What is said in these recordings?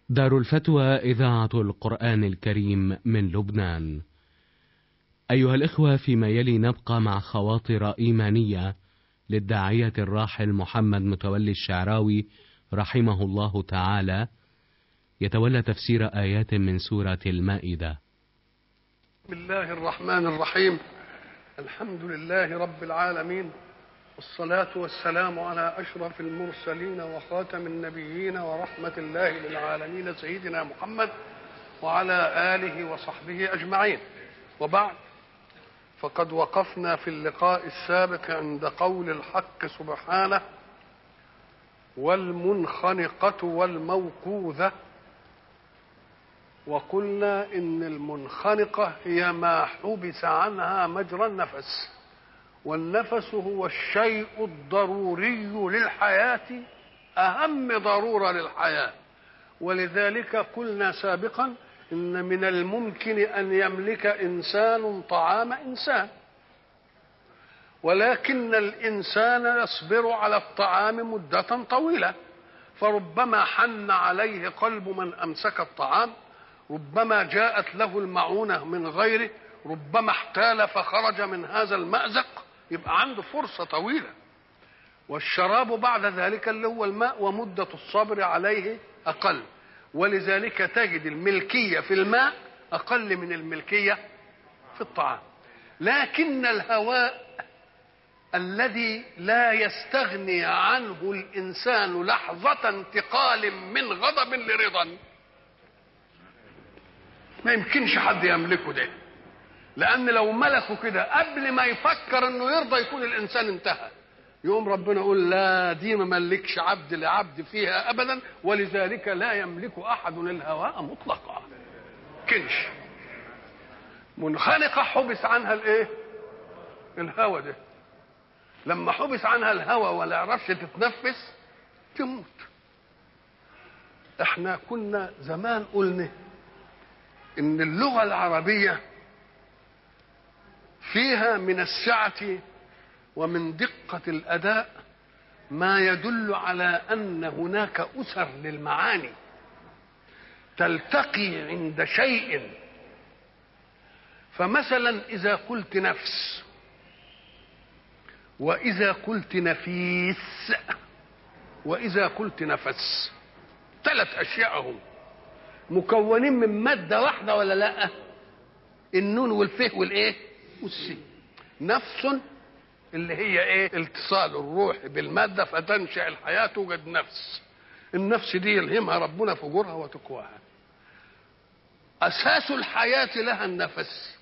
دار الفتوى إذاعة القرآن الكريم من لبنان. أيها الإخوة فيما يلي نبقى مع خواطر إيمانية للداعية الراحل محمد متولي الشعراوي رحمه الله تعالى يتولى تفسير آيات من سورة المائدة. بسم الله الرحمن الرحيم الحمد لله رب العالمين والصلاة والسلام على أشرف المرسلين وخاتم النبيين ورحمة الله للعالمين سيدنا محمد وعلى آله وصحبه أجمعين وبعد فقد وقفنا في اللقاء السابق عند قول الحق سبحانه والمنخنقة والموقوذة وقلنا إن المنخنقة هي ما حبس عنها مجرى النفس والنفس هو الشيء الضروري للحياة أهم ضرورة للحياة ولذلك قلنا سابقا إن من الممكن أن يملك إنسان طعام إنسان ولكن الإنسان يصبر على الطعام مدة طويلة فربما حن عليه قلب من أمسك الطعام ربما جاءت له المعونة من غيره ربما احتال فخرج من هذا المأزق يبقى عنده فرصة طويلة والشراب بعد ذلك اللي هو الماء ومدة الصبر عليه أقل ولذلك تجد الملكية في الماء أقل من الملكية في الطعام لكن الهواء الذي لا يستغني عنه الإنسان لحظة انتقال من غضب لرضا ما يمكنش حد يملكه ده لان لو ملكه كده قبل ما يفكر انه يرضى يكون الانسان انتهى يقوم ربنا يقول لا دي ما ملكش عبد لعبد فيها ابدا ولذلك لا يملك احد الهواء مطلقا كنش منخنقه حبس عنها الايه الهوى ده لما حبس عنها الهوى ولا عرفش تتنفس تموت احنا كنا زمان قلنا ان اللغه العربيه فيها من السعه ومن دقه الاداء ما يدل على ان هناك اسر للمعاني تلتقي عند شيء فمثلا اذا قلت نفس واذا قلت نفيس واذا قلت نفس ثلاث اشياء هم مكونين من مادة واحدة ولا لا النون والفه والايه والسين نفس اللي هي ايه اتصال الروح بالمادة فتنشأ الحياة توجد نفس النفس دي يلهمها ربنا فجورها وتقواها أساس الحياة لها النفس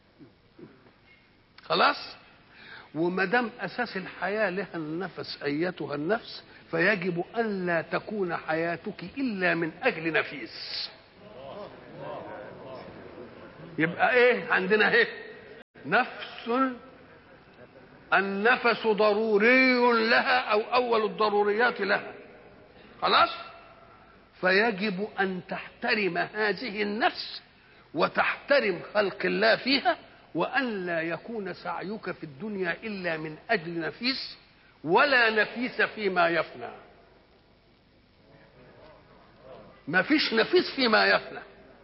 خلاص وما دام أساس الحياة لها النفس أيتها النفس فيجب ألا تكون حياتك إلا من أجل نفيس يبقى إيه عندنا إيه نفس النفس ضروري لها أو أول الضروريات لها خلاص فيجب أن تحترم هذه النفس وتحترم خلق الله فيها وأن لا يكون سعيك في الدنيا إلا من أجل نفيس ولا نفيس فيما يفنى ما فيش نفيس فيما يفنى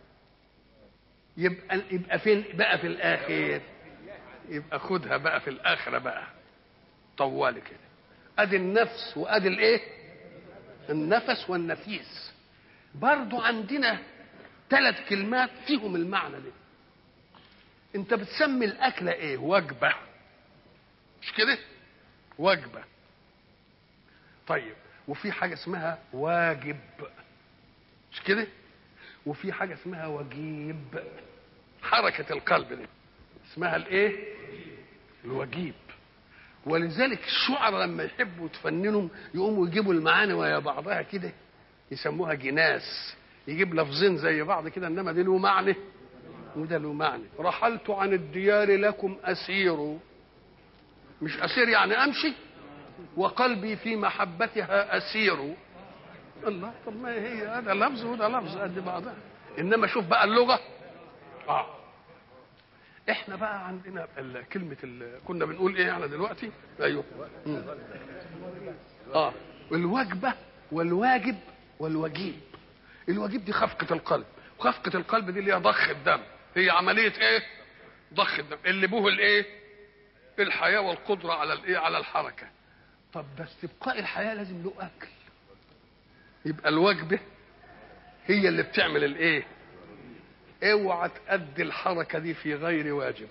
يبقى يبقى فين بقى في الاخر يبقى خدها بقى في الاخره بقى طوالي كده ادي النفس وادي الايه النفس والنفيس برضو عندنا ثلاث كلمات فيهم المعنى ده انت بتسمي الاكله ايه وجبه مش كده وجبه طيب وفي حاجه اسمها واجب مش كده وفي حاجه اسمها وجيب حركه القلب دي اسمها الايه الوجيب ولذلك الشعراء لما يحبوا يتفننوا يقوموا يجيبوا المعاني ويا بعضها كده يسموها جناس يجيب لفظين زي بعض كده انما دي له معنى وده له معنى رحلت عن الديار لكم اسير مش اسير يعني امشي وقلبي في محبتها اسير الله طب ما هي هذا لفظ وده لفظ قد بعضها انما شوف بقى اللغه اه احنا بقى عندنا ال- كلمه ال- كنا بنقول ايه احنا دلوقتي ايوه مم. اه الوجبه والواجب والوجيب الواجب دي خفقه القلب وخفقه القلب دي اللي هي ضخ الدم هي عمليه ايه ضخ الدم اللي به الايه الحياه والقدره على الايه على الحركه طب بس ابقاء الحياه لازم له اكل يبقى الوجبه هي اللي بتعمل الايه اوعى تأدي الحركه دي في غير واجب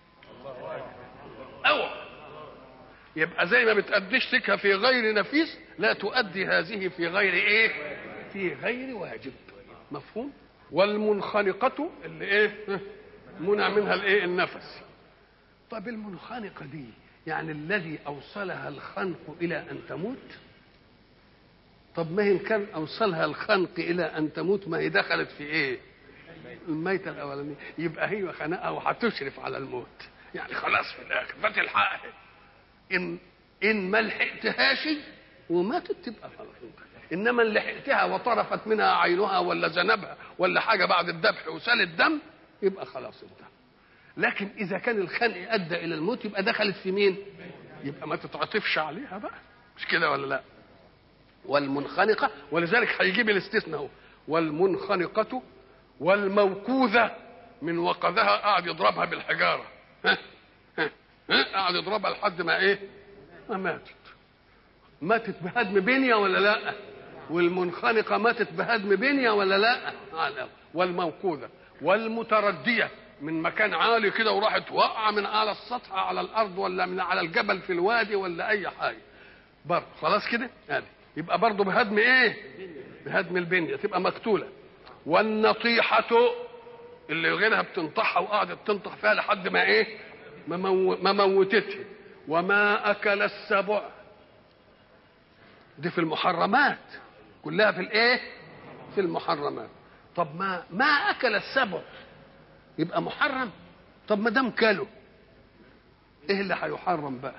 اوعى يبقى زي ما بتأديش سكها في غير نفيس لا تؤدي هذه في غير ايه في غير واجب مفهوم والمنخنقة اللي ايه منع منها الايه النفس طب المنخنقة دي يعني الذي أوصلها الخنق إلى أن تموت طب ما إن كان أوصلها الخنق إلى أن تموت ما هي دخلت في إيه الميتة الأولانية يبقى هي خنقها وهتشرف على الموت يعني خلاص في الآخر فتلحقها إن إن ما لحقتهاش وماتت تبقى خلاص إنما إن لحقتها وطرفت منها عينها ولا ذنبها ولا حاجة بعد الذبح وسال الدم يبقى خلاص انتهى لكن اذا كان الخنق ادى الى الموت يبقى دخلت في مين يبقى ما تتعطفش عليها بقى مش كده ولا لا والمنخنقه ولذلك هيجيب الاستثناء اهو والمنخنقه والموكوذه من وقذها قعد يضربها بالحجاره ها ها ها قعد يضربها لحد ما ايه ما ماتت ماتت بهدم بنيه ولا لا والمنخنقه ماتت بهدم بنيه ولا لا والموكوذه والمترديه من مكان عالي كده وراحت واقعه من على السطح على الارض ولا من على الجبل في الوادي ولا اي حاجه برضه خلاص كده يعني يبقى برضه بهدم ايه بهدم البنيه تبقى مقتوله والنطيحه اللي غيرها بتنطحها وقعدت تنطح فيها لحد ما ايه ما, مو... ما موتتها وما اكل السبع دي في المحرمات كلها في الايه في المحرمات طب ما ما اكل السبع يبقى محرم طب ما دام كله ايه اللي هيحرم بقى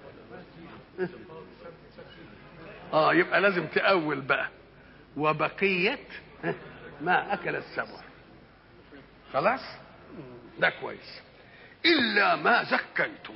اه يبقى لازم تأول بقى وبقية ما أكل السبع خلاص ده كويس إلا ما زكيتم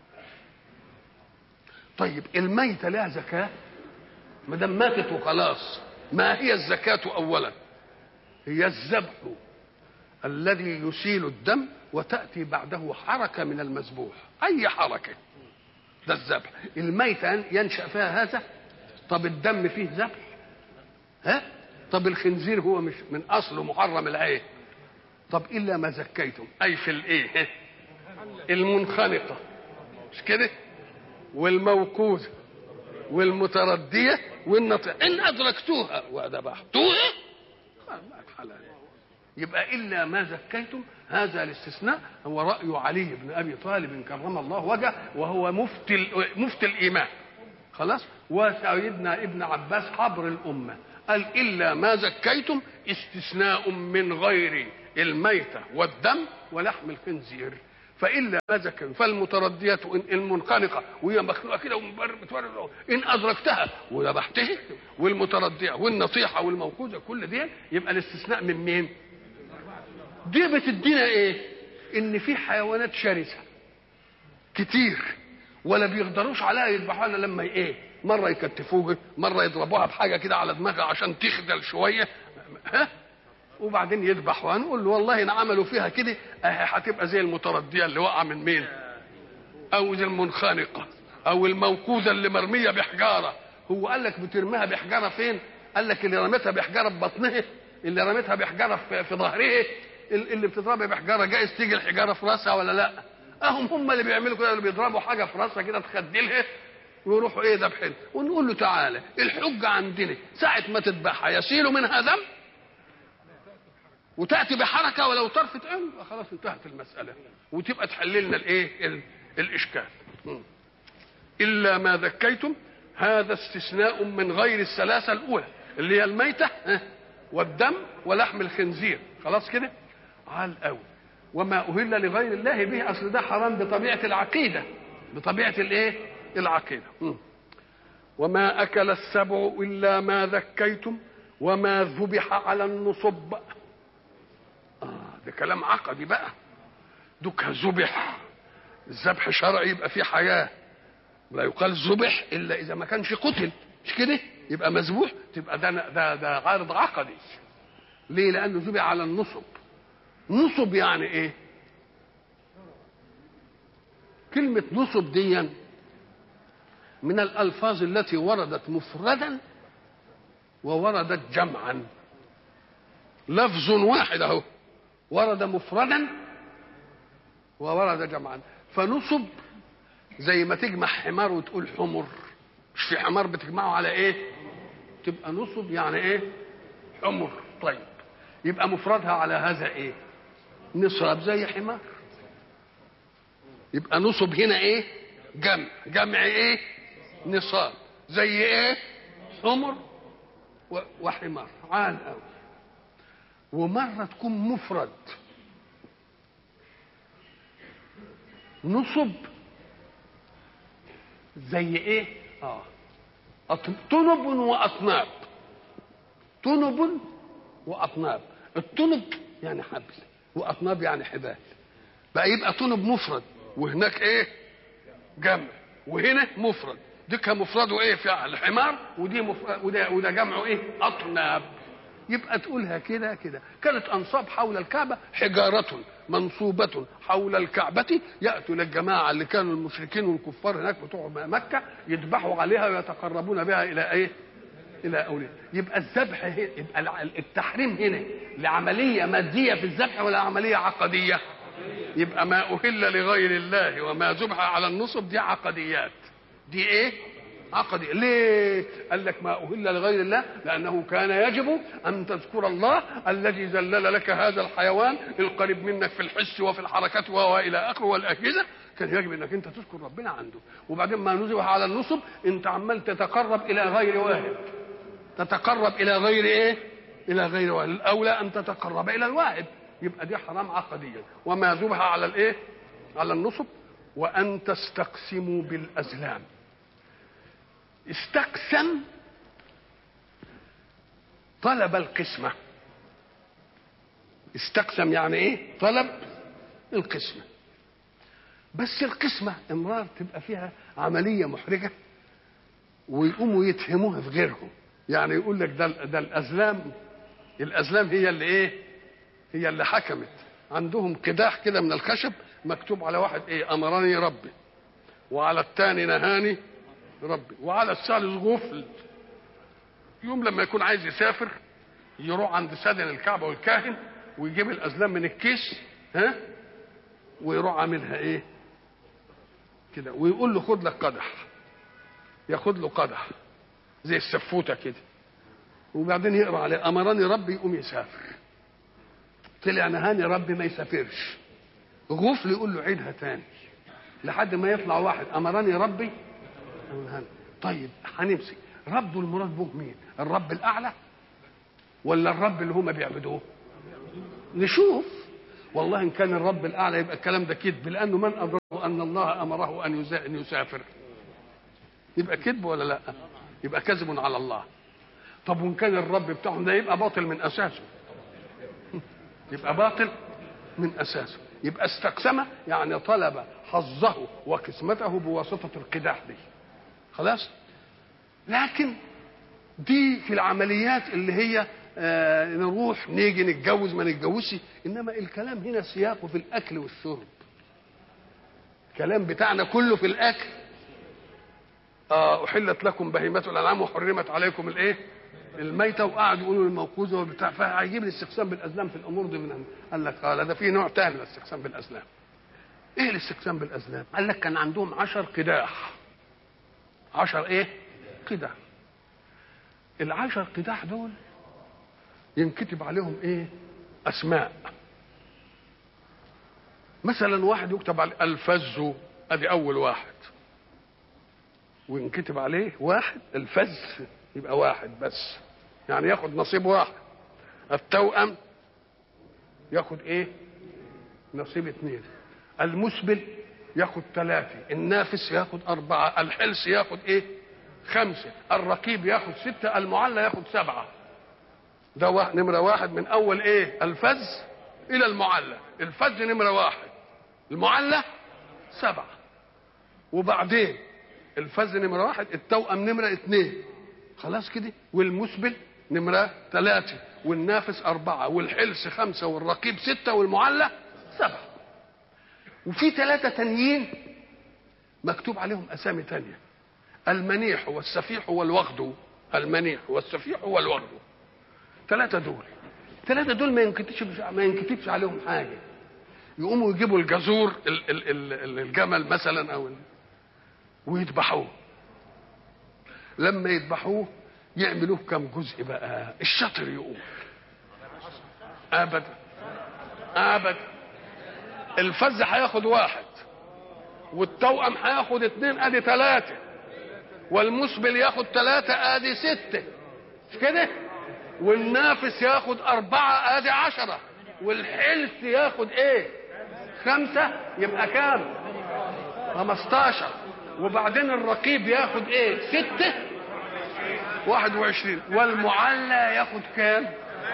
طيب الميتة لها زكاة ما دام ماتت وخلاص ما هي الزكاة أولا هي الذبح الذي يسيل الدم وتأتي بعده حركة من المذبوح أي حركة ده الذبح الميتة ينشأ فيها هذا طب الدم فيه ذبح ها طب الخنزير هو مش من أصله محرم العين طب إلا ما زكيتم أي في الإيه المنخنقة مش كده والموقوذة والمتردية والنطية إن أدركتوها وذبحتوها حلال يبقى الا ما زكيتم هذا الاستثناء هو راي علي بن ابي طالب كرم الله وجهه وهو مفتي مفتي الايمان خلاص وسيدنا ابن عباس حبر الامه قال الا ما زكيتم استثناء من غير الميته والدم ولحم الخنزير فالا ما زكيتم فالمترديه المنخنقه وهي مخلوقه كده ومتورد ان ادركتها وذبحتها والمترديه والنصيحه والموقوذه كل دي يبقى الاستثناء من مين؟ دي بتدينا ايه ان في حيوانات شرسه كتير ولا بيقدروش عليها يذبحوها الا لما ايه مره يكتفوها مره يضربوها بحاجه كده على دماغها عشان تخدل شويه ها وبعدين يذبحوها نقول له والله ان عملوا فيها كده هتبقى زي المترديه اللي وقع من مين او زي المنخنقه او الموقوذه اللي مرميه بحجاره هو قال لك بترميها بحجاره فين قال لك اللي رميتها بحجاره ببطنها اللي رميتها بحجاره في, في ظهرها اللي بتضربها بحجاره جايز تيجي الحجاره في راسها ولا لا اهم هم اللي بيعملوا كده اللي بيضربوا حاجه في راسها كده تخدلها ويروحوا ايه ذبحين ونقول له تعالى الحجه عندنا ساعه ما تذبحها يسيل منها دم وتاتي بحركه ولو طرفه عين خلاص انتهت المساله وتبقى تحل لنا الايه الاشكال الا ما ذكيتم هذا استثناء من غير الثلاثه الاولى اللي هي الميته والدم ولحم الخنزير خلاص كده عال قوي وما اهل لغير الله به اصل ده حرام بطبيعه العقيده بطبيعه الايه العقيده م. وما اكل السبع الا ما ذكيتم وما ذبح على النصب آه ده كلام عقدي بقى دوك ذبح الذبح شرعي يبقى فيه حياه لا يقال ذبح الا اذا ما كانش قتل مش كده يبقى مذبوح تبقى ده ده ده عارض عقدي ليه لانه ذبح على النصب نصب يعني ايه كلمة نصب دي من الألفاظ التي وردت مفردا ووردت جمعا لفظ واحد اهو ورد مفردا وورد جمعا فنصب زي ما تجمع حمار وتقول حمر مش في حمار بتجمعه على ايه تبقى نصب يعني ايه حمر طيب يبقى مفردها على هذا ايه نصاب زي حمار يبقى نصب هنا ايه جمع جمع ايه نصاب زي ايه حمر وحمار عال قوي ومره تكون مفرد نصب زي ايه اه طنب واطناب طنب واطناب الطنب يعني حبل واطناب يعني حبال بقى يبقى طنب مفرد وهناك ايه جمع وهنا مفرد ديك مفرده ايه فعل حمار ودي مفرد وده, وده جمعه ايه اطناب يبقى تقولها كده كده كانت انصاب حول الكعبه حجاره منصوبة حول الكعبة يأتوا للجماعة اللي كانوا المشركين والكفار هناك بتوع مكة يذبحوا عليها ويتقربون بها إلى إيه؟ إلى أولياء يبقى الذبح يبقى التحريم هنا لعملية مادية في الذبح ولا عملية عقدية؟ يبقى ما أهل لغير الله وما ذبح على النصب دي عقديات دي إيه؟ عقدي ليه قال لك ما أهل لغير الله لأنه كان يجب أن تذكر الله الذي ذلل لك هذا الحيوان القريب منك في الحس وفي الحركات وإلى آخره والأجهزة كان يجب أنك أنت تذكر ربنا عنده وبعدين ما نزح على النصب أنت عمال تتقرب إلى غير واحد تتقرب إلى غير إيه إلى غير واحد الأولى أن تتقرب إلى الواحد يبقى دي حرام عقديا وما ذبح على الإيه على النصب وأن تستقسموا بالأزلام استقسم طلب القسمة استقسم يعني ايه طلب القسمة بس القسمة امرار تبقى فيها عملية محرجة ويقوموا يتهموها في غيرهم يعني يقول لك ده ده الازلام الازلام هي اللي ايه هي اللي حكمت عندهم قداح كده من الخشب مكتوب على واحد ايه امرني ربي وعلى الثاني نهاني ربي وعلى الثالث غفل يوم لما يكون عايز يسافر يروح عند سادن الكعبة والكاهن ويجيب الأزلام من الكيس ها ويروح عاملها ايه كده ويقول له خد لك قدح ياخد له قدح زي السفوته كده وبعدين يقرا عليه امرني ربي يقوم يسافر طلع نهاني ربي ما يسافرش غفل يقول له عيدها تاني لحد ما يطلع واحد امرني ربي طيب هنمسك رب المراد به مين الرب الاعلى ولا الرب اللي هم بيعبدوه نشوف والله ان كان الرب الاعلى يبقى الكلام ده كذب لانه من ادركه ان الله امره ان ان يسافر يبقى كذب ولا لا يبقى كذب على الله طب وان كان الرب بتاعهم ده يبقى باطل من اساسه يبقى باطل من اساسه يبقى استقسم يعني طلب حظه وقسمته بواسطه القداح دي خلاص لكن دي في العمليات اللي هي آه نروح نيجي نتجوز ما نتجوزش انما الكلام هنا سياقه في الاكل والشرب الكلام بتاعنا كله في الاكل آه احلت لكم بهيمه الانعام وحرمت عليكم الايه الميته وقعدوا يقولوا الموقوذه وبتاع فهيجيب الاستقسام بالازلام في الامور دي من قال لك قال ده في نوع تاني من الاستقسام بالازلام ايه الاستقسام بالازلام قال لك كان عندهم عشر قداح عشر ايه قداح العشر قداح دول ينكتب عليهم ايه اسماء مثلا واحد يكتب عليه الفز ادي اول واحد وينكتب عليه واحد الفز يبقى واحد بس يعني ياخد نصيب واحد التوأم ياخد ايه نصيب اثنين المسبل ياخد ثلاثة النافس ياخد أربعة الحلس ياخد ايه خمسة الرقيب ياخد ستة المعلى ياخد سبعة ده واحد نمرة واحد من أول ايه الفز إلى المعلى الفز نمرة واحد المعلى سبعة وبعدين الفز نمرة واحد التوأم نمرة اثنين خلاص كده والمسبل نمرة ثلاثة والنافس أربعة والحلس خمسة والرقيب ستة والمعلى سبعة وفي ثلاثة تانيين مكتوب عليهم أسامي تانية المنيح والسفيح والوغد المنيح والسفيح والوغد ثلاثة دول ثلاثة دول ما ينكتبش ما ينكتبش عليهم حاجة يقوموا يجيبوا الجزور ال- ال- ال- الجمل مثلا أو ال- ويذبحوه لما يذبحوه يعملوه كم جزء بقى الشاطر يقول ابدا ابدا الفز هياخد واحد والتوأم هياخد اتنين ادي ثلاثة والمسبل ياخد ثلاثة ادي ستة مش كده والنافس ياخد أربعة ادي عشرة والحلف ياخد ايه خمسة يبقى كام خمستاشر وبعدين الرقيب ياخد ايه ستة واحد وعشرين والمعلى ياخد كام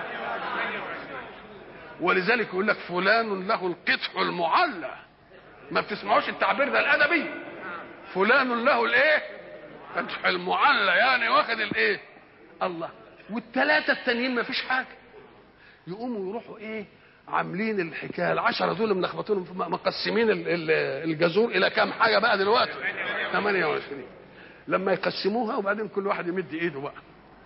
ولذلك يقول لك فلان له القطح المعلى ما بتسمعوش التعبير ده الادبي فلان له الايه قطح المعلى يعني واخد الايه الله والثلاثه التانيين ما فيش حاجه يقوموا يروحوا ايه عاملين الحكايه العشره دول ملخبطينهم في- مقسمين ال- ال- الجزور الى كام حاجه بقى دلوقتي 28 لما يقسموها وبعدين كل واحد يمد ايده بقى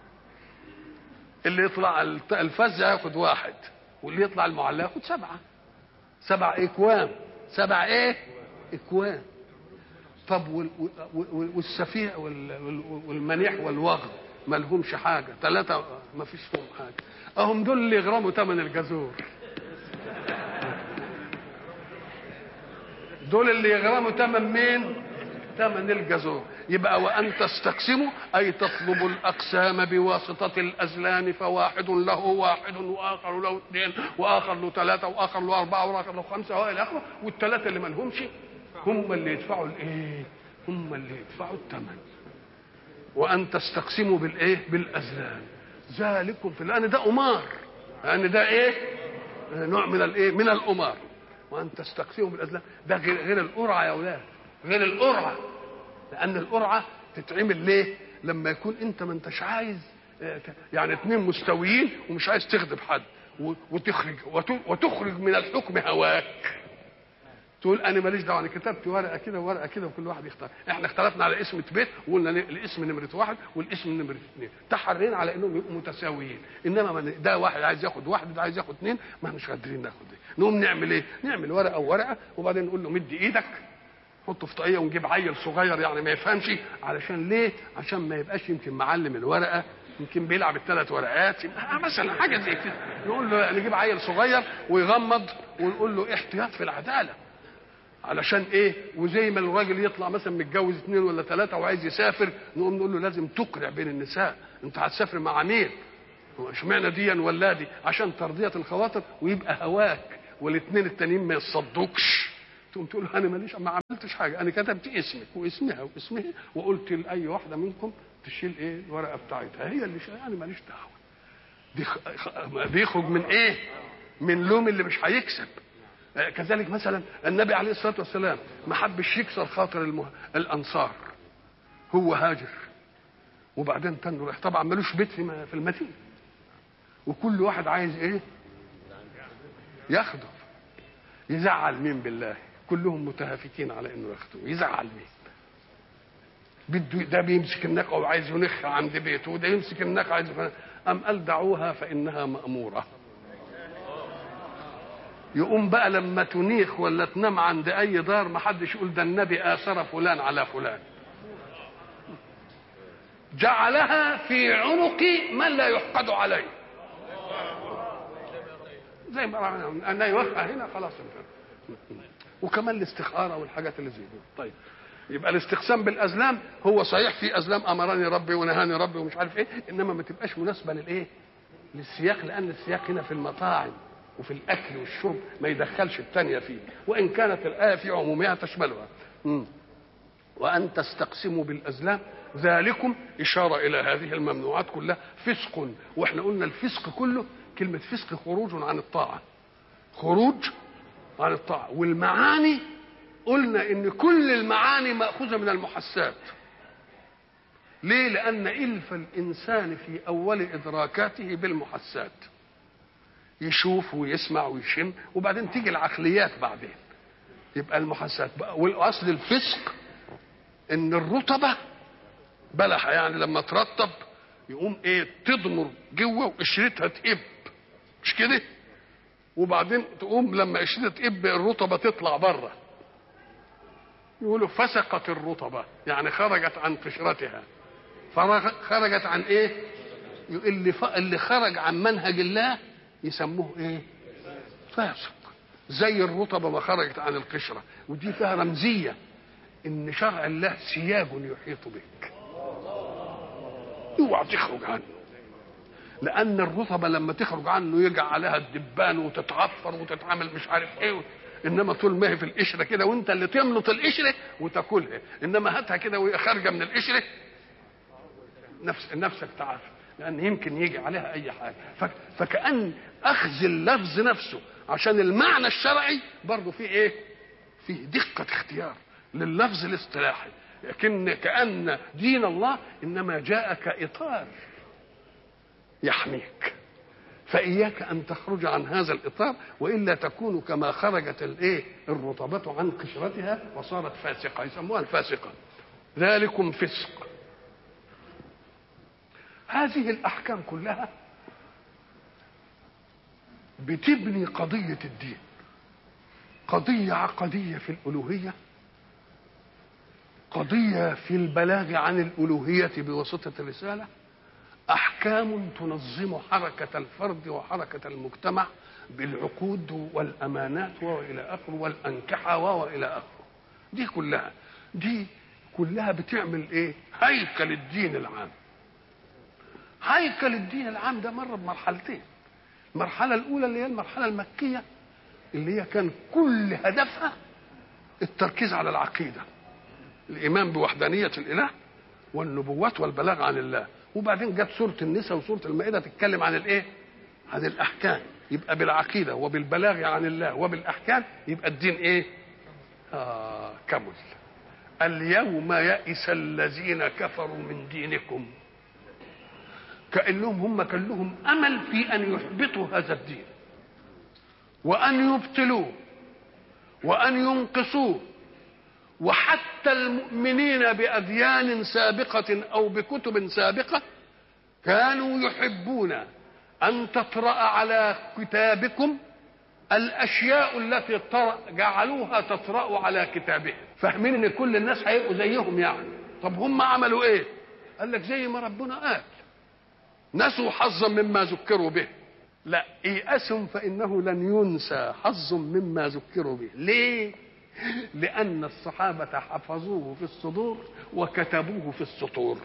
اللي يطلع الت- الفز ياخد واحد واللي يطلع المعلى ياخد سبعه سبع اكوام سبع ايه اكوام طب وال- وال- والسفيع وال- وال- والمنيح والوغد ما لهمش حاجه ثلاثه ما فيش فيهم حاجه اهم دول اللي يغرموا ثمن الجزور دول اللي يغرموا ثمن مين ثمن الجزور يبقى وان تستقسموا اي تطلبوا الاقسام بواسطه الازلام فواحد له واحد واخر له اثنين واخر له ثلاثه واخر له اربعه واخر له خمسه والى اخره والثلاثه اللي ما لهمش هم اللي يدفعوا الايه؟ هم اللي يدفعوا الثمن وان تستقسموا بالايه؟ بالازلام ذلكم في لان ده امار لان ده ايه؟ نوع من الايه؟ من الامار وان تستقسموا بالازلام ده غير غير القرعه يا اولاد غير القرعه لان القرعه تتعمل ليه؟ لما يكون انت ما انتش عايز آه، ت- يعني اثنين مستويين ومش عايز تغضب حد و- وتخرج وت- وتخرج من الحكم هواك تقول انا ماليش دعوه انا كتبت ورقه كده وورقه كده وكل واحد يختار احنا اختلفنا على اسم بيت وقلنا ن- الاسم نمره واحد والاسم نمره اثنين تحرينا على انهم يبقوا متساويين انما من ده واحد عايز ياخد واحد وده عايز ياخد اثنين ما احناش قادرين ناخد دي نقوم نعمل ايه؟ نعمل ورقه وورقه وبعدين نقول له مد ايدك حطه في طاقيه ونجيب عيل صغير يعني ما يفهمش علشان ليه؟ عشان ما يبقاش يمكن معلم الورقه يمكن بيلعب الثلاث ورقات يبقى مثلا حاجه زي كده نقول له نجيب عيل صغير ويغمض ونقول له احتياط في العداله علشان ايه وزي ما الراجل يطلع مثلا متجوز اثنين ولا ثلاثه وعايز يسافر نقوم نقول له لازم تقرع بين النساء انت هتسافر مع مين هو اشمعنى ديا ولا دي عشان ترضيه الخواطر ويبقى هواك والاثنين التانيين ما يصدقش تقوم تقول له انا ماليش ما عملتش حاجه انا كتبت اسمك واسمها واسمها وقلت لاي واحده منكم تشيل ايه الورقه بتاعتها هي اللي شايله انا ماليش دعوه دي خ- خ- بيخرج من ايه من لوم اللي مش هيكسب آه، كذلك مثلا النبي عليه الصلاه والسلام ما حبش يكسر خاطر المه... الانصار هو هاجر وبعدين تنه راح طبعا ملوش بيت في م- في المدينه وكل واحد عايز ايه ياخده يزعل مين بالله كلهم متهافكين على انه ياخده يزعل مين بده ده بيمسك الناقه وعايز ينخها عند بيته وده يمسك الناقه عايز ام قال دعوها فانها ماموره يقوم بقى لما تنيخ ولا تنام عند اي دار ما حدش يقول ده النبي اثر فلان على فلان جعلها في عنق من لا يحقد عليه زي ما انا يوقع هنا خلاص انتهى. وكمان الاستخاره والحاجات اللي زي دي طيب يبقى الاستقسام بالازلام هو صحيح في ازلام امرني ربي ونهاني ربي ومش عارف ايه انما ما تبقاش مناسبه للايه للسياق لان السياق هنا في المطاعم وفي الاكل والشرب ما يدخلش الثانيه فيه وان كانت الايه في عمومها تشملها مم. وان تستقسموا بالازلام ذلكم اشاره الى هذه الممنوعات كلها فسق واحنا قلنا الفسق كله كلمه فسق خروج عن الطاعه خروج عن الطاعه والمعاني قلنا ان كل المعاني ماخوذه من المحسات ليه لان الف الانسان في اول ادراكاته بالمحسات يشوف ويسمع ويشم وبعدين تيجي العقليات بعدين يبقى المحاسات بقى والاصل الفسق ان الرطبه بلح يعني لما ترطب يقوم ايه تضمر جوه وقشرتها تقب مش كده وبعدين تقوم لما قشرتها تقب الرطبه تطلع بره يقولوا فسقت الرطبه يعني خرجت عن قشرتها خرجت عن ايه اللي ف... اللي خرج عن منهج الله يسموه ايه فاسق زي الرطبه ما خرجت عن القشره ودي فيها رمزيه ان شرع الله سياج يحيط بك اوعى تخرج عنه لان الرطبه لما تخرج عنه يجع عليها الدبان وتتعفر وتتعمل مش عارف ايه انما طول ما هي في القشره كده وانت اللي تملط القشره وتاكلها انما هاتها كده وهي خارجه من القشره نفس نفسك تعافى لان يمكن يجي عليها اي حاجه فكان اخذ اللفظ نفسه عشان المعنى الشرعي برضه فيه ايه فيه دقه اختيار لللفظ الاصطلاحي لكن كان دين الله انما جاء كاطار يحميك فاياك ان تخرج عن هذا الاطار والا تكون كما خرجت الايه الرطبه عن قشرتها وصارت فاسقه يسموها الفاسقه ذلكم فسق هذه الاحكام كلها بتبني قضيه الدين قضيه عقديه في الالوهيه قضيه في البلاغ عن الالوهيه بواسطه الرساله احكام تنظم حركه الفرد وحركه المجتمع بالعقود والامانات والى اخره والانكحه والى اخره دي كلها دي كلها بتعمل ايه هيكل الدين العام هيكل الدين العام ده مر بمرحلتين المرحله الاولى اللي هي المرحله المكيه اللي هي كان كل هدفها التركيز على العقيده الايمان بوحدانيه الاله والنبوات والبلاغ عن الله وبعدين جت سوره النساء وسوره المائده تتكلم عن الايه عن الاحكام يبقى بالعقيده وبالبلاغ عن الله وبالاحكام يبقى الدين ايه آه كمل اليوم يئس الذين كفروا من دينكم كانهم هم كان لهم امل في ان يحبطوا هذا الدين وان يبطلوه وان ينقصوه وحتى المؤمنين باديان سابقه او بكتب سابقه كانوا يحبون ان تطرا على كتابكم الاشياء التي جعلوها تطرا على كتابهم فاهمين ان كل الناس هيبقوا زيهم يعني طب هم عملوا ايه قال لك زي ما ربنا قال نسوا حظا مما ذكروا به لا ايأسهم فإنه لن ينسى حظ مما ذكروا به ليه لأن الصحابة حفظوه في الصدور وكتبوه في السطور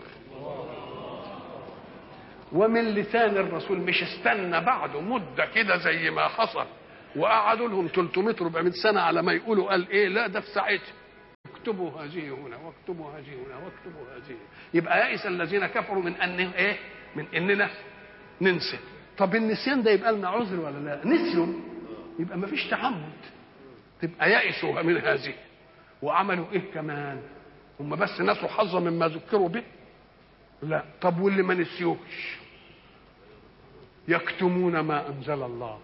ومن لسان الرسول مش استنى بعده مدة كده زي ما حصل وقعدوا لهم 300 400 سنة على ما يقولوا قال ايه لا ده في ساعتها اكتبوا هذه هنا واكتبوا هذه هنا واكتبوا هذه يبقى يئس الذين كفروا من ان ايه من اننا ننسى طب النسيان ده يبقى لنا عذر ولا لا نسيوا يبقى ما فيش تعمد تبقى يئسوا من هذه وعملوا ايه كمان هم بس نسوا حظا مما ذكروا به لا طب واللي ما نسيوش يكتمون ما انزل الله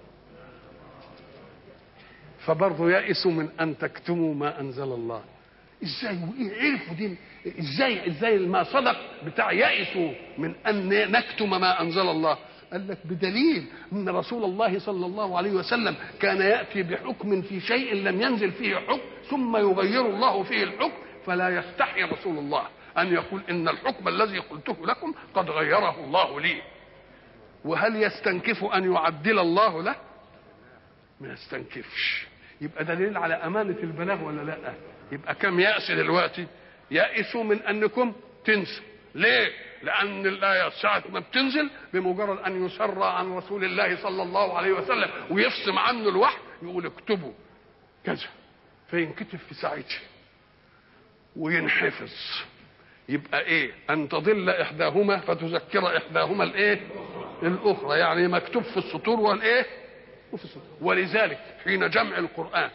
فبرضه يئسوا من ان تكتموا ما انزل الله ازاي وايه عرفوا دي ازاي ازاي ما صدق بتاع يئسوا من ان نكتم ما انزل الله قال لك بدليل ان رسول الله صلى الله عليه وسلم كان ياتي بحكم في شيء لم ينزل فيه حكم ثم يغير الله فيه الحكم فلا يستحي رسول الله ان يقول ان الحكم الذي قلته لكم قد غيره الله لي وهل يستنكف ان يعدل الله له ما يستنكفش يبقى دليل على امانه البلاغ ولا لا يبقى كم يأس دلوقتي يأسوا من أنكم تنسوا ليه لأن الآية ساعة ما بتنزل بمجرد أن يسر عن رسول الله صلى الله عليه وسلم ويفصم عنه الوحي يقول اكتبوا كذا فينكتب في ساعتها وينحفظ يبقى ايه ان تضل احداهما فتذكر احداهما الايه الاخرى يعني مكتوب في السطور والايه وفي السطور ولذلك حين جمع القران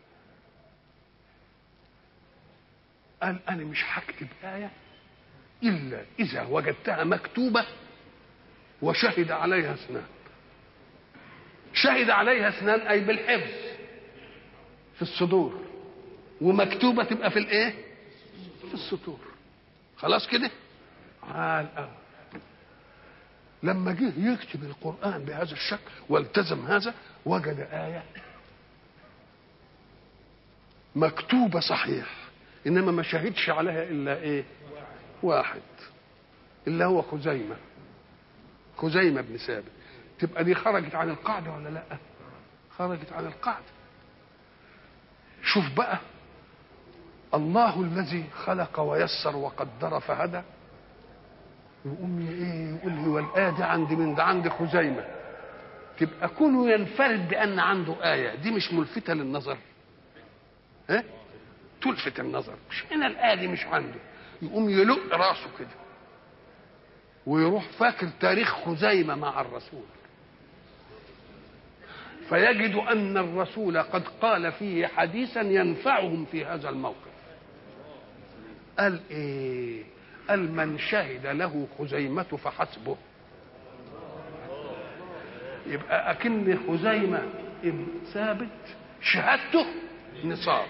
قال انا مش هكتب ايه الا اذا وجدتها مكتوبه وشهد عليها اثنان شهد عليها اثنان اي بالحفظ في الصدور ومكتوبه تبقى في الايه في السطور خلاص كده عال قوي لما جه يكتب القرآن بهذا الشكل والتزم هذا وجد آية مكتوبة صحيح إنما ما شهدش عليها إلا إيه واحد إلا هو خزيمة خزيمة بن ثابت تبقى دي خرجت عن القاعدة ولا لا خرجت عن القاعدة شوف بقى الله الذي خلق ويسر وقدر فهدى يقوم ايه يقول لي والآية دي عندي من ده عندي خزيمة تبقى كونه ينفرد بأن عنده آية دي مش ملفتة للنظر ها تلفت النظر مش هنا الآية دي مش عنده يقوم يلق راسه كده ويروح فاكر تاريخ خزيمة مع الرسول فيجد أن الرسول قد قال فيه حديثا ينفعهم في هذا الموقف قال إيه قال من شهد له خزيمة فحسبه يبقى أكن خزيمة ثابت شهادته نصاب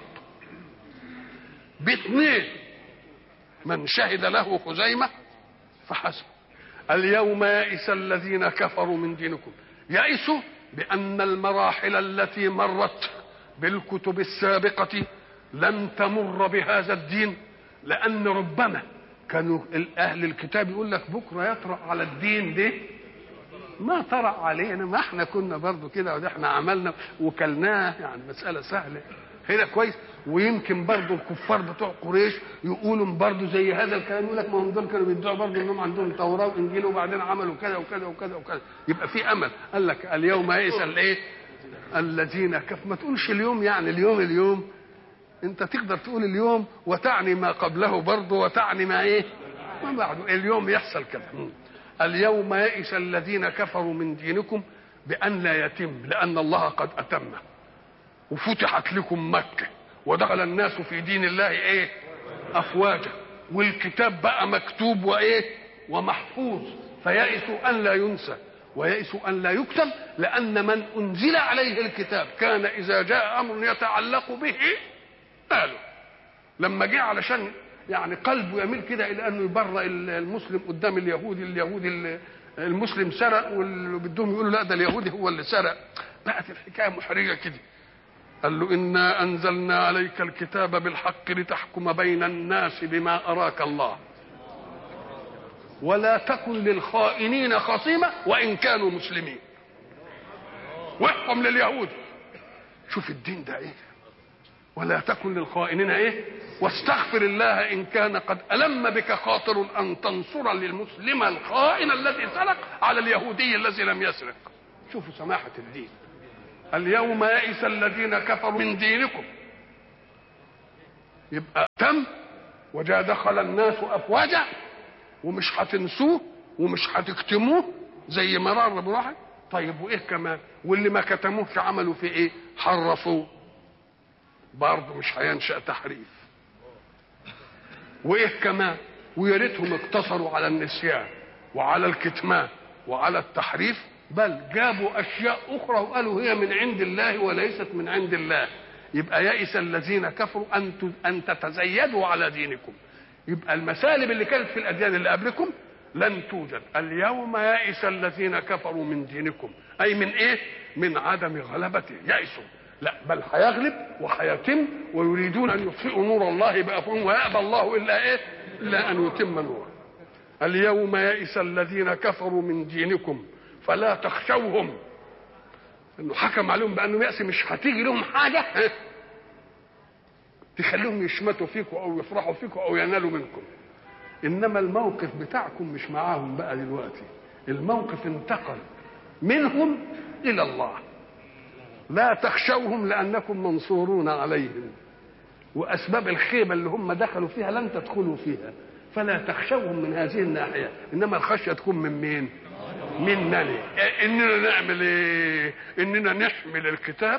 باثنين من شهد له خزيمة فحسبه اليوم يئس الذين كفروا من دينكم يئسوا بأن المراحل التي مرت بالكتب السابقة لم تمر بهذا الدين لأن ربما كانوا أهل الكتاب يقول لك بكرة يطرأ على الدين ده ما طرأ علينا ما احنا كنا برضو كده وده احنا عملنا وكلناه يعني مسألة سهلة هنا كويس ويمكن برضو الكفار بتوع قريش يقولوا برضو زي هذا الكلام يقول لك ما هم دول كانوا بيدعوا برضو انهم عندهم توراة وانجيل وبعدين عملوا كذا وكذا وكذا وكذا يبقى في امل قال لك اليوم يئس الايه الذين كف ما تقولش اليوم يعني اليوم اليوم انت تقدر تقول اليوم وتعني ما قبله برضه وتعني ما ايه ما بعده اليوم يحصل كده اليوم يئس الذين كفروا من دينكم بأن لا يتم لأن الله قد أتمه وفتحت لكم مكة ودخل الناس في دين الله ايه أفواجا والكتاب بقى مكتوب وايه ومحفوظ فيئسوا أن لا ينسى ويئسوا أن لا يكتب لأن من أنزل عليه الكتاب كان إذا جاء أمر يتعلق به قالوا لما جه علشان يعني قلبه يميل كده الى انه يبرأ المسلم قدام اليهودي اليهودي المسلم سرق واللي بدهم يقولوا لا ده اليهودي هو اللي سرق بقت الحكايه محرجه كده قال له انا انزلنا عليك الكتاب بالحق لتحكم بين الناس بما اراك الله ولا تكن للخائنين خصيمه وان كانوا مسلمين واحكم لليهود شوف الدين ده ايه ولا تكن للخائنين ايه واستغفر الله ان كان قد الم بك خاطر ان تنصر للمسلم الخائن الذي سرق على اليهودي الذي لم يسرق شوفوا سماحه الدين اليوم يئس الذين كفروا من دينكم يبقى تم وجاء دخل الناس افواجا ومش هتنسوه ومش هتكتموه زي مرار براحه طيب وايه كمان واللي ما كتموهش عملوا في ايه حرفوه برضه مش هينشا تحريف وايه كمان ويا ريتهم اقتصروا على النسيان وعلى الكتمان وعلى التحريف بل جابوا اشياء اخرى وقالوا هي من عند الله وليست من عند الله يبقى يئس الذين كفروا ان ان تتزيدوا على دينكم يبقى المسالب اللي كانت في الاديان اللي قبلكم لن توجد اليوم يئس الذين كفروا من دينكم اي من ايه من عدم غلبته يئسوا لا بل هيغلب وهيتم ويريدون ان يطفئوا نور الله بافواههم ويأبى الله الا ايه؟ الا ان يتم نوره. اليوم يئس الذين كفروا من دينكم فلا تخشوهم انه حكم عليهم بانه يأس مش هتيجي لهم حاجه تخليهم يشمتوا فيكم او يفرحوا فيكم او ينالوا منكم. انما الموقف بتاعكم مش معاهم بقى دلوقتي. الموقف انتقل منهم الى الله. لا تخشوهم لانكم منصورون عليهم واسباب الخيبه اللي هم دخلوا فيها لن تدخلوا فيها فلا تخشوهم من هذه الناحيه انما الخشيه تكون من مين مننا اننا نعمل ايه اننا نحمل الكتاب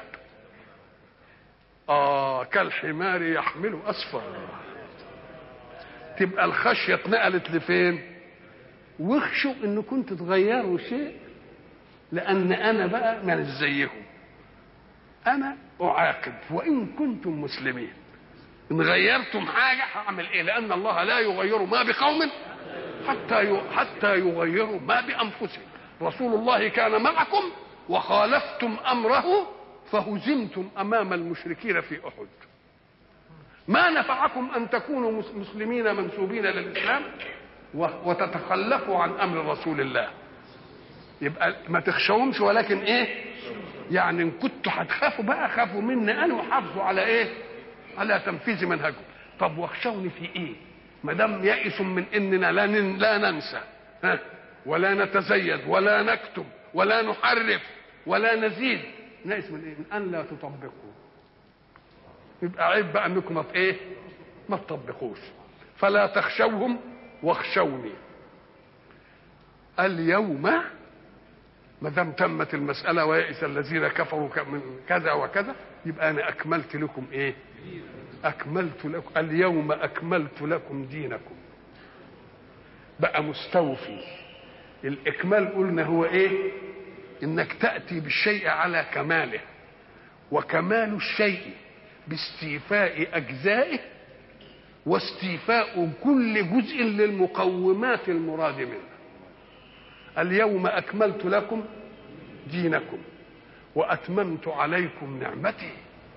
اه كالحمار يحمل اسفار تبقى الخشيه اتنقلت لفين واخشوا ان كنتوا تغيروا شيء لان انا بقى مش زيهم انا اعاقب وان كنتم مسلمين ان غيرتم حاجه هعمل ايه لان الله لا يغير ما بقوم حتى حتى يغيروا ما بانفسهم رسول الله كان معكم وخالفتم امره فهزمتم امام المشركين في احد ما نفعكم ان تكونوا مسلمين منسوبين للاسلام وتتخلفوا عن امر رسول الله يبقى ما تخشوهمش ولكن ايه يعني ان كنتوا هتخافوا بقى خافوا مني انا وحافظوا على ايه على تنفيذ منهجهم طب واخشوني في ايه ما دام يئسوا من اننا لا لا ننسى ها ولا نتزيد ولا نكتب ولا نحرف ولا نزيد نائس من ايه من ان لا تطبقوا يبقى عيب بقى انكم ما ايه ما تطبقوش فلا تخشوهم واخشوني اليوم ما دام تمت المساله ويئس الذين كفروا من كذا وكذا يبقى انا اكملت لكم ايه اكملت لكم اليوم اكملت لكم دينكم بقى مستوفي الاكمال قلنا هو ايه انك تاتي بالشيء على كماله وكمال الشيء باستيفاء اجزائه واستيفاء كل جزء للمقومات المراد منه اليوم اكملت لكم دينكم واتممت عليكم نعمتي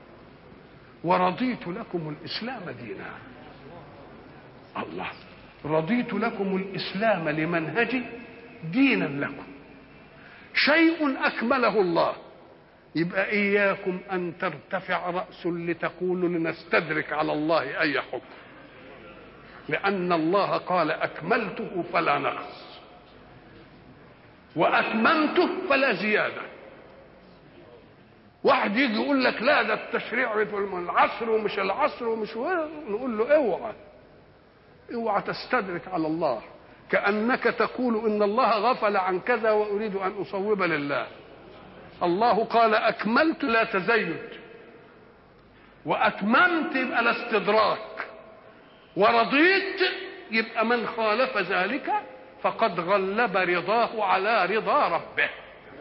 ورضيت لكم الاسلام دينا الله رضيت لكم الاسلام لمنهجي دينا لكم شيء اكمله الله يبقى اياكم ان ترتفع راس لتقولوا لنستدرك على الله اي حكم لان الله قال اكملته فلا نقص واتممته فلا زياده واحد يجي يقول لك لا ده التشريع في العصر ومش العصر ومش نقول له اوعى اوعى تستدرك على الله كانك تقول ان الله غفل عن كذا واريد ان اصوب لله الله قال اكملت لا تزيد واتممت يبقى لا استدراك ورضيت يبقى من خالف ذلك فقد غلب رضاه على رضا ربه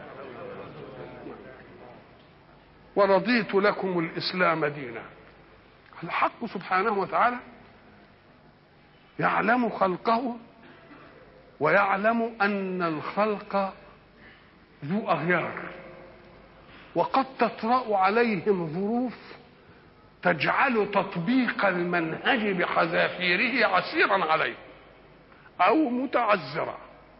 ورضيت لكم الاسلام دينا الحق سبحانه وتعالى يعلم خلقه ويعلم ان الخلق ذو اغيار وقد تطرا عليهم ظروف تجعل تطبيق المنهج بحذافيره عسيرا عليه او متعذرا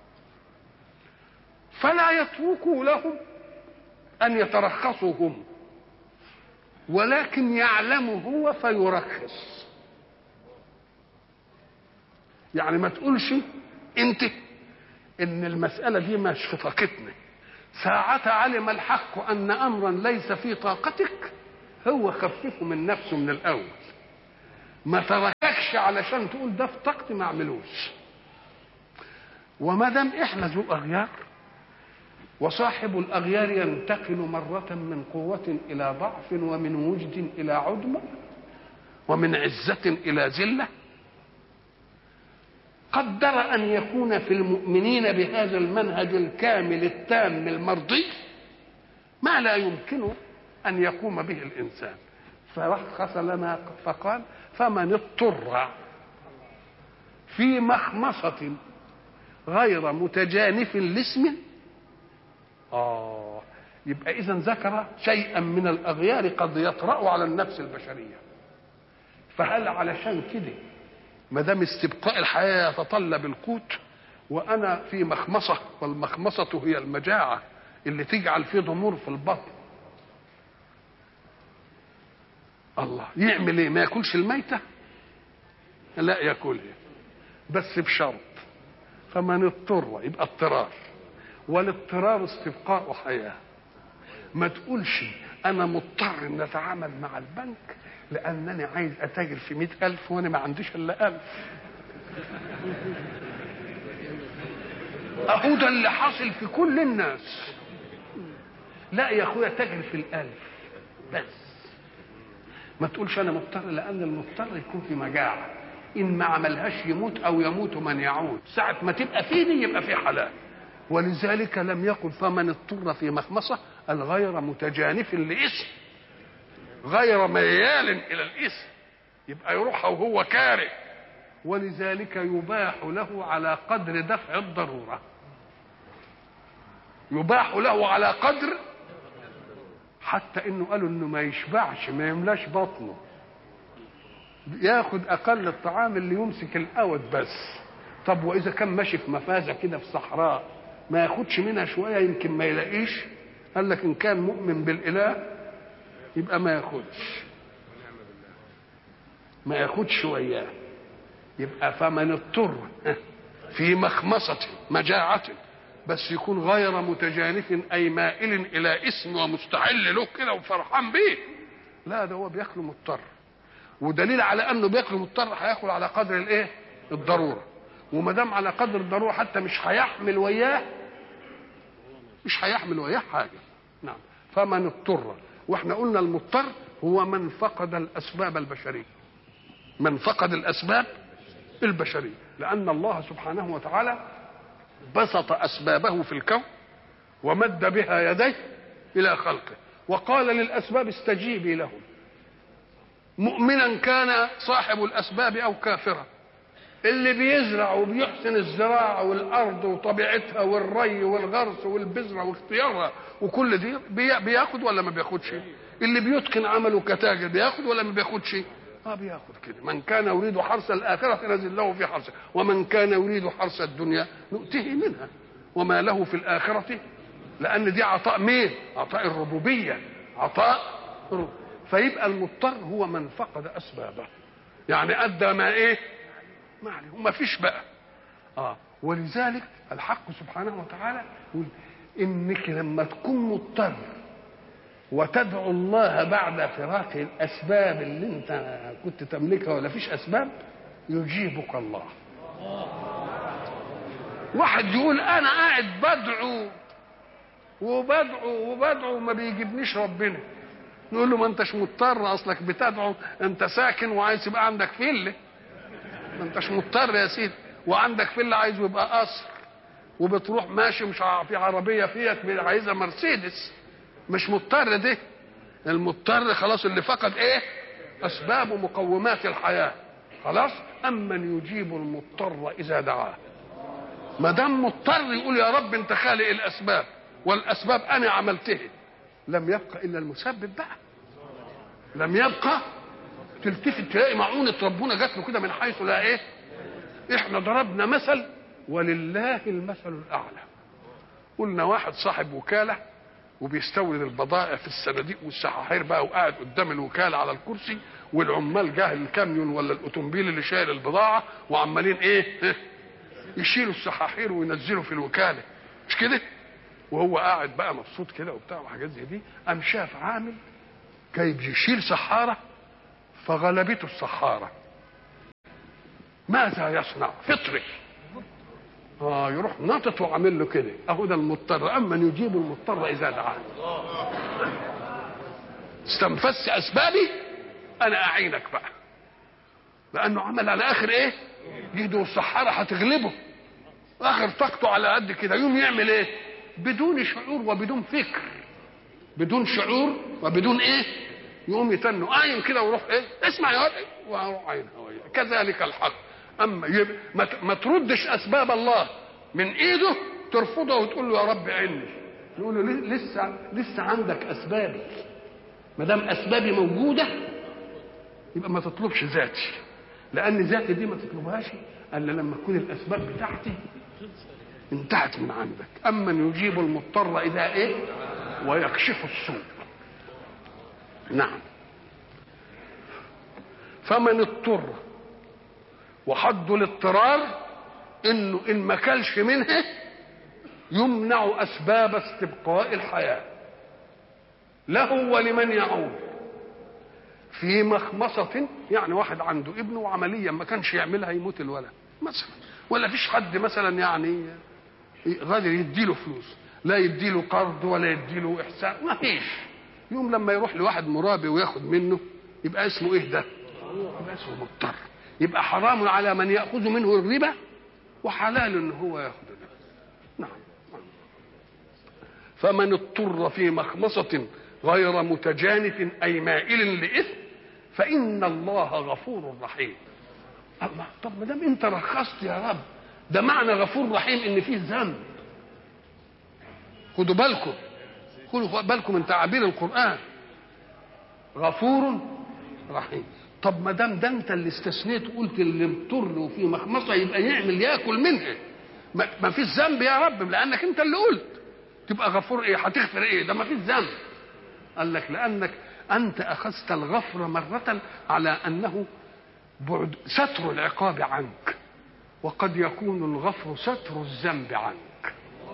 فلا يتركوا لهم ان يترخصوا هم ولكن يعلم هو فيرخص يعني ما تقولش انت ان المسألة دي مش في طاقتنا ساعة علم الحق ان امرا ليس في طاقتك هو خففه من نفسه من الاول ما ترككش علشان تقول ده في طاقتي ما اعملوش وما دام احنا ذو اغيار وصاحب الاغيار ينتقل مره من قوه الى ضعف ومن وجد الى عدم ومن عزه الى ذله قدر ان يكون في المؤمنين بهذا المنهج الكامل التام المرضي ما لا يمكن ان يقوم به الانسان فرخص لنا فقال فمن اضطر في مخمصه غير متجانف لاسم آه يبقى إذا ذكر شيئا من الأغيار قد يطرأ على النفس البشرية فهل علشان كده ما دام استبقاء الحياة يتطلب القوت وأنا في مخمصة والمخمصة هي المجاعة اللي تجعل فيه ضمور في البطن الله يعمل ايه ما ياكلش الميتة لا ياكلها بس بشرط فمن اضطر يبقى اضطرار والاضطرار استبقاء حياة ما تقولش أنا مضطر أن أتعامل مع البنك لأنني عايز أتاجر في مئة ألف وأنا ما عنديش إلا ألف أهو ده اللي حاصل في كل الناس لا يا أخويا تاجر في الألف بس ما تقولش أنا مضطر لأن المضطر يكون في مجاعة إن ما عملهاش يموت أو يموت من يعود ساعة ما تبقى فيه دي يبقى في حلال ولذلك لم يقل فمن اضطر في مخمصة الغير متجانف لإثم غير ميال إلى الإثم يبقى يروح وهو كاره ولذلك يباح له على قدر دفع الضرورة يباح له على قدر حتى انه قالوا انه ما يشبعش ما يملاش بطنه ياخد اقل الطعام اللي يمسك الاود بس طب واذا كان ماشي في مفازه كده في صحراء ما ياخدش منها شويه يمكن ما يلاقيش قال لك ان كان مؤمن بالاله يبقى ما ياخدش ما ياخدش وياه يبقى فمن اضطر في مخمصة مجاعة بس يكون غير متجانف أي مائل إلى اسم ومستحل له كده وفرحان بيه لا ده هو بياكله مضطر ودليل على انه بياكله مضطر هياكل على قدر الايه الضروره وما دام على قدر الضروره حتى مش هيحمل وياه مش هيحمل وياه حاجه نعم فمن اضطر واحنا قلنا المضطر هو من فقد الاسباب البشريه من فقد الاسباب البشريه لان الله سبحانه وتعالى بسط اسبابه في الكون ومد بها يديه الى خلقه وقال للاسباب استجيبي لهم مؤمنا كان صاحب الاسباب او كافرا اللي بيزرع وبيحسن الزراعه والارض وطبيعتها والري والغرس والبذره واختيارها وكل دي بي- بياخد ولا ما بياخدش اللي بيتقن عمله كتاجر بياخد ولا ما بياخدش اه بياخد كده من كان يريد حرث الاخره نزل له في حرثه ومن كان يريد حرث الدنيا نؤتيه منها وما له في الاخره لان دي عطاء مين عطاء الربوبيه عطاء الرب- فيبقى المضطر هو من فقد اسبابه يعني ادى ما ايه ما عليه وما فيش بقى اه ولذلك الحق سبحانه وتعالى يقول انك لما تكون مضطر وتدعو الله بعد فراق الاسباب اللي انت كنت تملكها ولا فيش اسباب يجيبك الله واحد يقول انا قاعد بدعو وبدعو وبدعو وما بيجيبنيش ربنا نقول له ما انتش مضطر اصلك بتدعو انت ساكن وعايز يبقى عندك فيلا ما انتش مضطر يا سيدي وعندك فيلا عايزه يبقى قصر وبتروح ماشي مش ع- في عربيه فيت عايزها مرسيدس مش مضطر ده المضطر خلاص اللي فقد ايه اسباب مقومات الحياه خلاص امن يجيب المضطر اذا دعاه ما دام مضطر يقول يا رب انت خالق الاسباب والاسباب انا عملتها لم يبقى الا المسبب بقى لم يبقى تلتفت تلاقي معونة ربنا جات له كده من حيث لا ايه احنا ضربنا مثل ولله المثل الاعلى قلنا واحد صاحب وكاله وبيستورد البضائع في الصناديق والسحاحير بقى وقاعد قدام الوكاله على الكرسي والعمال جاه الكاميون ولا الاوتومبيل اللي شايل البضاعه وعمالين ايه يشيلوا السحاحير وينزلوا في الوكاله مش كده وهو قاعد بقى مبسوط كده وبتاع وحاجات زي دي قام شاف عامل جاي يشيل سحاره فغلبته السحاره ماذا يصنع فطري اه يروح نطط وعامل له كده اهو ده المضطر اما يجيب المضطر اذا دعاه استنفذت اسبابي انا اعينك بقى لانه عمل على اخر ايه جهده والسحاره هتغلبه اخر طاقته على قد كده يوم يعمل ايه بدون شعور وبدون فكر بدون شعور وبدون ايه يقوم يتنوا قايم كده ويروح ايه اسمع يا ولد واروح عينها وياه. كذلك الحق اما يب... ما, ت... ما تردش اسباب الله من ايده ترفضه وتقول له يا رب عيني يقول له ل- لسه لسه عندك اسبابي ما دام اسبابي موجوده يبقى ما تطلبش ذاتي لان ذاتي دي ما تطلبهاش الا لما تكون الاسباب بتاعتي انتهت من عندك اما يجيب المضطر اذا ايه ويكشف السوء نعم فمن اضطر وحد الاضطرار انه ان ما كلش منها يمنع اسباب استبقاء الحياه له ولمن يعود في مخمصة يعني واحد عنده ابنه وعمليا ما كانش يعملها يموت الولد مثلا ولا فيش حد مثلا يعني غادر يديله فلوس لا يديله قرض ولا يديله احسان ما فيش يوم لما يروح لواحد مرابي وياخد منه يبقى اسمه ايه ده يبقى اسمه مضطر يبقى حرام على من ياخذ منه الربا وحلال ان هو ياخذ الربا نعم نعم. فمن اضطر في مخمصة غير متجانف أي مائل لإثم فإن الله غفور رحيم الله طب ما دام أنت رخصت يا رب ده معنى غفور رحيم إن فيه ذنب خدوا بالكم خدوا بالكم من تعابير القرآن غفور رحيم طب ما دام ده انت اللي استثنيت وقلت اللي مضطر وفي مخمصه يبقى يعمل ياكل منها ما, ما فيش ذنب يا رب لانك انت اللي قلت تبقى غفور ايه هتغفر ايه ده ما فيش ذنب قال لك لانك انت اخذت الغفر مره على انه بعد ستر العقاب عنك وقد يكون الغفر ستر الذنب عنك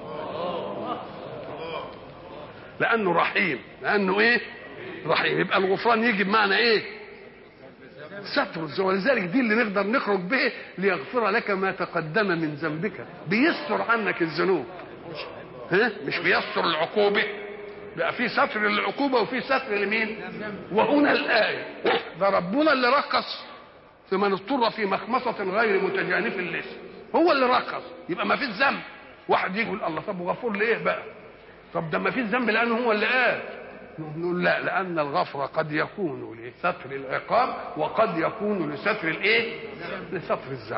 لانه رحيم لانه ايه رحيم يبقى الغفران يجي بمعنى ايه ستر ولذلك دي اللي نقدر نخرج به ليغفر لك ما تقدم من ذنبك بيستر عنك الذنوب ها مش بيستر العقوبه بقى في ستر للعقوبه وفي ستر لمين وهنا الايه ده ربنا اللي رخص في من اضطر في مخمصه غير متجانف للاسم هو اللي رخص يبقى ما فيش ذنب واحد يقول الله طب وغفور ليه بقى طب ده ما فيش ذنب لانه هو اللي قال نقول لا لان الغفر قد يكون لستر العقاب وقد يكون لستر الايه لستر الذنب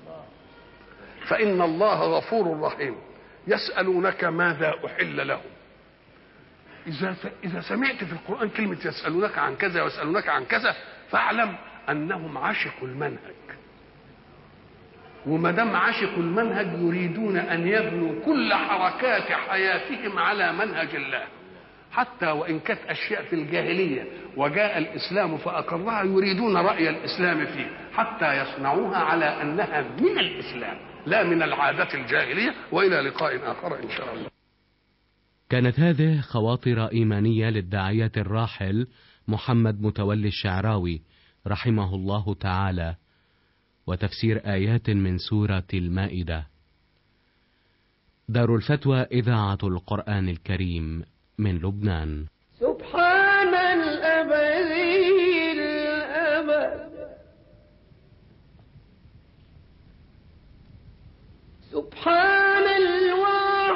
فان الله غفور رحيم يسالونك ماذا احل لهم اذا اذا سمعت في القران كلمه يسالونك عن كذا ويسالونك عن كذا فاعلم انهم عشقوا المنهج وما دام عشقوا المنهج يريدون ان يبنوا كل حركات حياتهم على منهج الله حتى وان كانت اشياء في الجاهليه وجاء الاسلام فاقرها يريدون راي الاسلام فيه حتى يصنعوها على انها من الاسلام لا من العادات الجاهليه والى لقاء اخر ان شاء الله. كانت هذه خواطر ايمانيه للداعيه الراحل محمد متولي الشعراوي رحمه الله تعالى وتفسير ايات من سوره المائده. دار الفتوى اذاعه القران الكريم من لبنان سبحان الأبدي الأبد سبحان